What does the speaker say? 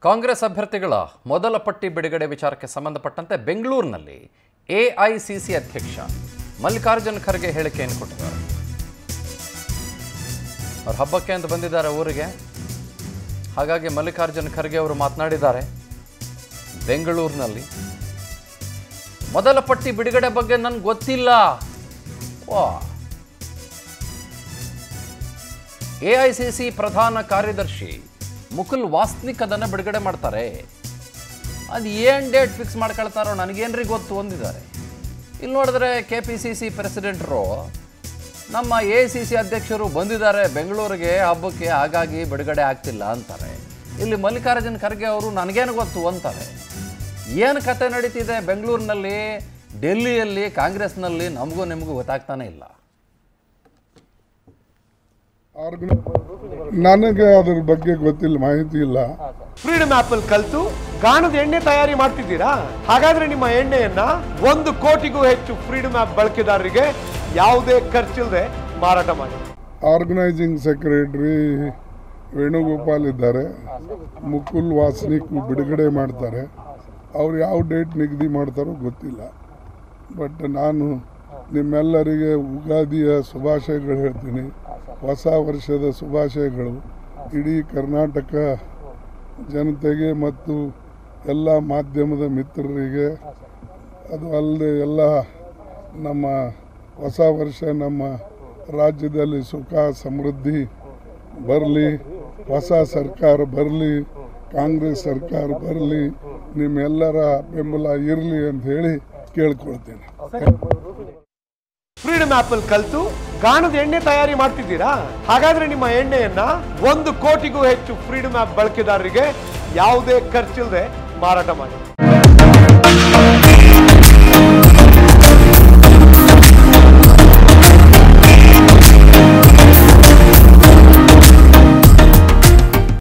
ಕಾಂಗ್ರೆಸ್ ಅಭ್ಯರ್ಥಿಗಳ ಮೊದಲ ಪಟ್ಟಿ ಬಿಡುಗಡೆ ವಿಚಾರಕ್ಕೆ ಸಂಬಂಧಪಟ್ಟಂತೆ ಬೆಂಗಳೂರಿನಲ್ಲಿ ಎಐಸಿಸಿ ಅಧ್ಯಕ್ಷ ಮಲ್ಲಿಕಾರ್ಜುನ್ ಖರ್ಗೆ ಹೇಳಿಕೆಯನ್ನು ಕೊಟ್ಟಿದ್ದಾರೆ ಅವ್ರ ಹಬ್ಬಕ್ಕೆ ಅಂತ ಬಂದಿದ್ದಾರೆ ಊರಿಗೆ ಹಾಗಾಗಿ ಮಲ್ಲಿಕಾರ್ಜುನ್ ಖರ್ಗೆ ಅವರು ಮಾತನಾಡಿದ್ದಾರೆ ಬೆಂಗಳೂರಿನಲ್ಲಿ ಮೊದಲ ಪಟ್ಟಿ ಬಿಡುಗಡೆ ಬಗ್ಗೆ ನನ್ಗೆ ಗೊತ್ತಿಲ್ಲ ವಾ ಎಐಸಿಸಿ ಪ್ರಧಾನ ಕಾರ್ಯದರ್ಶಿ ಮುಕುಲ್ ವಾಸ್ನಿಕ್ ಅದನ್ನು ಬಿಡುಗಡೆ ಮಾಡ್ತಾರೆ ಅದು ಏನು ಡೇಟ್ ಫಿಕ್ಸ್ ಮಾಡ್ಕೊಳ್ತಾರೋ ನನಗೇನ್ರಿ ಗೊತ್ತು ಅಂದಿದ್ದಾರೆ ಇಲ್ಲಿ ನೋಡಿದ್ರೆ ಕೆ ಪಿ ಸಿ ಸಿ ಪ್ರೆಸಿಡೆಂಟರು ನಮ್ಮ ಎ ಸಿ ಸಿ ಅಧ್ಯಕ್ಷರು ಬಂದಿದ್ದಾರೆ ಬೆಂಗಳೂರಿಗೆ ಹಬ್ಬಕ್ಕೆ ಹಾಗಾಗಿ ಬಿಡುಗಡೆ ಆಗ್ತಿಲ್ಲ ಅಂತಾರೆ ಇಲ್ಲಿ ಮಲ್ಲಿಕಾರ್ಜುನ್ ಖರ್ಗೆ ಅವರು ನನಗೇನು ಗೊತ್ತು ಅಂತಾರೆ ಏನು ಕತೆ ನಡೀತಿದೆ ಬೆಂಗಳೂರಿನಲ್ಲಿ ಡೆಲ್ಲಿಯಲ್ಲಿ ಕಾಂಗ್ರೆಸ್ನಲ್ಲಿ ನಮಗೂ ನಿಮಗೂ ಗೊತ್ತಾಗ್ತಾನೆ ಇಲ್ಲ ಆರ್ಗನೈ ನನಗೆ ಅದ್ರ ಬಗ್ಗೆ ಗೊತ್ತಿಲ್ಲ ಮಾಹಿತಿ ಇಲ್ಲ ಫ್ರೀಡಮ್ ಆಪ್ ಅಲ್ಲಿ ಕಲ್ತು ಗಾಣದ ಎಣ್ಣೆ ತಯಾರಿ ಮಾಡ್ತಿದ್ದೀರಾ ಹಾಗಾದ್ರೆ ನಿಮ್ಮ ಎಣ್ಣೆಯನ್ನ ಒಂದು ಕೋಟಿಗೂ ಹೆಚ್ಚು ಫ್ರೀಡಮ್ ಆಪ್ ಬಳಕೆದಾರರಿಗೆ ಯಾವುದೇ ಖರ್ಚಿಲ್ಲದೆ ಮಾರಾಟ ಮಾಡಿ ಆರ್ಗನೈಸಿಂಗ್ ಸೆಕ್ರೆಟರಿ ವೇಣುಗೋಪಾಲ್ ಇದ್ದಾರೆ ಮುಕುಲ್ ವಾಸ್ನಿಕ್ ಬಿಡುಗಡೆ ಮಾಡ್ತಾರೆ ಅವ್ರು ಯಾವ ಡೇಟ್ ನಿಗದಿ ಮಾಡ್ತಾರೋ ಗೊತ್ತಿಲ್ಲ ಬಟ್ ನಾನು ನಿಮ್ಮೆಲ್ಲರಿಗೆ ಉಗಾದಿಯ ಶುಭಾಶಯಗಳು ಹೇಳ್ತೀನಿ ಹೊಸ ವರ್ಷದ ಶುಭಾಶಯಗಳು ಇಡೀ ಕರ್ನಾಟಕ ಜನತೆಗೆ ಮತ್ತು ಎಲ್ಲ ಮಾಧ್ಯಮದ ಮಿತ್ರರಿಗೆ ಅದು ಅಲ್ಲದೆ ಎಲ್ಲ ನಮ್ಮ ಹೊಸ ವರ್ಷ ನಮ್ಮ ರಾಜ್ಯದಲ್ಲಿ ಸುಖ ಸಮೃದ್ಧಿ ಬರಲಿ ಹೊಸ ಸರ್ಕಾರ ಬರಲಿ ಕಾಂಗ್ರೆಸ್ ಸರ್ಕಾರ ಬರಲಿ ನಿಮ್ಮೆಲ್ಲರ ಬೆಂಬಲ ಇರಲಿ ಅಂತ ಹೇಳಿ ಕೇಳ್ಕೊಳ್ತೇನೆ ಫ್ರೀಡಮ್ ಆಪ್ ಅಲ್ಲಿ ಕಲ್ತು ಗಾಣದ ಎಣ್ಣೆ ತಯಾರಿ ಮಾಡ್ತಿದ್ದೀರಾ ಹಾಗಾದ್ರೆ ನಿಮ್ಮ ಎಣ್ಣೆಯನ್ನ ಒಂದು ಕೋಟಿಗೂ ಹೆಚ್ಚು ಫ್ರೀಡಮ್ ಆಪ್ ಬಳಕೆದಾರರಿಗೆ ಯಾವುದೇ ಖರ್ಚಿಲ್ಲದೆ ಮಾರಾಟ ಮಾಡಿ